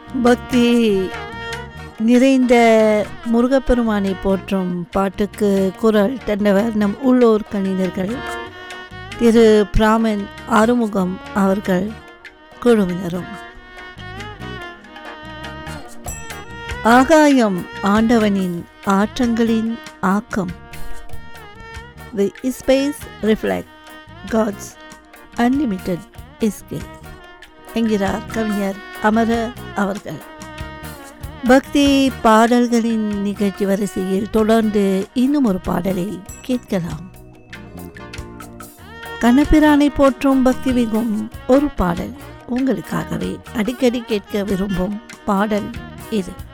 பக்தி நிறைந்த முருகப்பெருமானை போற்றும் பாட்டுக்கு குரல் தந்தவர் நம் உள்ளூர் கணிதர்கள் திரு பிராமன் ஆறுமுகம் அவர்கள் குழுவினரும் ஆகாயம் ஆண்டவனின் ஆற்றங்களின் ஆக்கம் the space reflect God's unlimited escape என்கிறார் கவிஞர் அமர அவர்கள் பக்தி பாடல்களின் நிகழ்ச்சி வரிசையில் தொடர்ந்து இன்னும் ஒரு பாடலை கேட்கலாம் கண்ணபிரானை போற்றும் பக்தி மிகும் ஒரு பாடல் உங்களுக்காகவே அடிக்கடி கேட்க விரும்பும் பாடல் இது